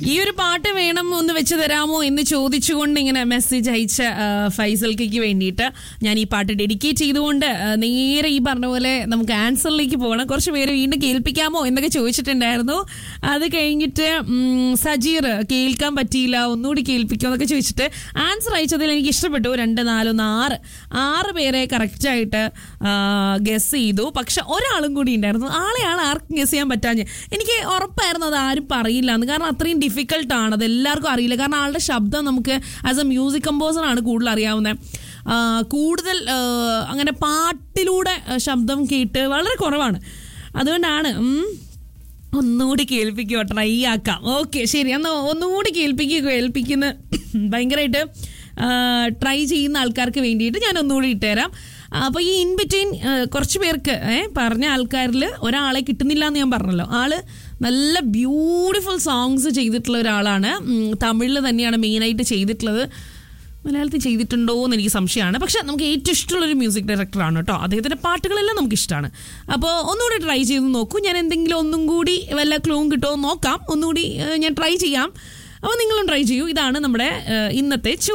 ഈ ഒരു പാട്ട് വേണം ഒന്ന് വെച്ച് തരാമോ എന്ന് ചോദിച്ചുകൊണ്ട് ഇങ്ങനെ മെസ്സേജ് അയച്ച ആ, ഫൈസൽക്ക് വേണ്ടിയിട്ട് ഞാൻ ഈ പാട്ട് ഡെഡിക്കേറ്റ് ചെയ്തുകൊണ്ട് ആ, നേരെ ഈ പറഞ്ഞ പോലെ നമുക്ക് ആൻസറിലേക്ക് പോകണം കുറച്ച് പേര് വീണ്ടും കേൾപ്പിക്കാമോ എന്നൊക്കെ ചോദിച്ചിട്ടുണ്ടായിരുന്നു അത് കഴിഞ്ഞിട്ട് ഉം, സജീർ കേൾക്കാൻ പറ്റിയില്ല ഒന്നുകൂടി കേൾപ്പിക്കുമോ എന്നൊക്കെ ചോദിച്ചിട്ട് ആൻസർ അയച്ചതിൽ എനിക്ക് ഇഷ്ടപ്പെട്ടു രണ്ട് നാലൊന്ന് ആറ് ആറ് പേരെ കറക്റ്റായിട്ട് ഗസ് ചെയ്തു പക്ഷെ ഒരാളും കൂടി ഉണ്ടായിരുന്നു ആളെയാണ് ആർക്കും ഗസ് ചെയ്യാൻ പറ്റാഞ്ഞ് എനിക്ക് ഉറപ്പായിരുന്നു അത് ആരും പറയില്ല എന്ന് കാരണം അത്രയും ഡിഫിക്കൽട്ട് ആണ് അത് എല്ലാവർക്കും അറിയില്ല കാരണം ആളുടെ ശബ്ദം നമുക്ക് ആസ് എ മ്യൂസിക് കമ്പോസർ ആണ് കൂടുതൽ അറിയാവുന്നത് ആ, കൂടുതൽ ആ, അങ്ങനെ പാട്ടിലൂടെ ആ, ശബ്ദം കേട്ട് വളരെ കുറവാണ് അതുകൊണ്ടാണ് ഉം, ഒന്നുകൂടി കേൾപ്പിക്കുക ട്രൈ ആക്കാം ഓക്കെ ശരി എന്നാൽ ഒന്നുകൂടി കേൾപ്പിക്കുക കേൾപ്പിക്കുന്ന ഭയങ്കരമായിട്ട് ട്രൈ ചെയ്യുന്ന ആൾക്കാർക്ക് വേണ്ടിയിട്ട് ഞാൻ ഒന്നുകൂടി ഇട്ടുതരാം അപ്പോൾ ഈ ഇൻ ബിറ്റ്വീൻ കുറച്ച് പേർക്ക് ഏ, പറഞ്ഞ ആൾക്കാരിൽ ഒരാളെ കിട്ടുന്നില്ല എന്ന് ഞാൻ പറഞ്ഞല്ലോ ആള് നല്ല ബ്യൂട്ടിഫുൾ സോങ്സ് ചെയ്തിട്ടുള്ള ഒരാളാണ് ഉം, തമിഴിൽ തന്നെയാണ് മെയിനായിട്ട് ചെയ്തിട്ടുള്ളത് മലയാളത്തിൽ ചെയ്തിട്ടുണ്ടോ എന്ന് എനിക്ക് സംശയമാണ് പക്ഷെ നമുക്ക് ഏറ്റവും ഇഷ്ടമുള്ള ഒരു മ്യൂസിക് ഡയറക്ടറാണ് കേട്ടോ അദ്ദേഹത്തിന്റെ പാട്ടുകളെല്ലാം നമുക്ക് ഇഷ്ടമാണ് അപ്പോൾ ഒന്നുകൂടി ട്രൈ ചെയ്ത് നോക്കൂ ഞാൻ എന്തെങ്കിലും ഒന്നും കൂടി വല്ല ക്ലൂവും കിട്ടുമോ എന്ന് നോക്കാം ഒന്നുകൂടി ഏഹ്, ഞാൻ ട്രൈ ചെയ്യാം അപ്പോൾ നിങ്ങളും ട്രൈ ചെയ്യൂ ഇതാണ് നമ്മുടെ ഏഹ്, ഇന്നത്തെ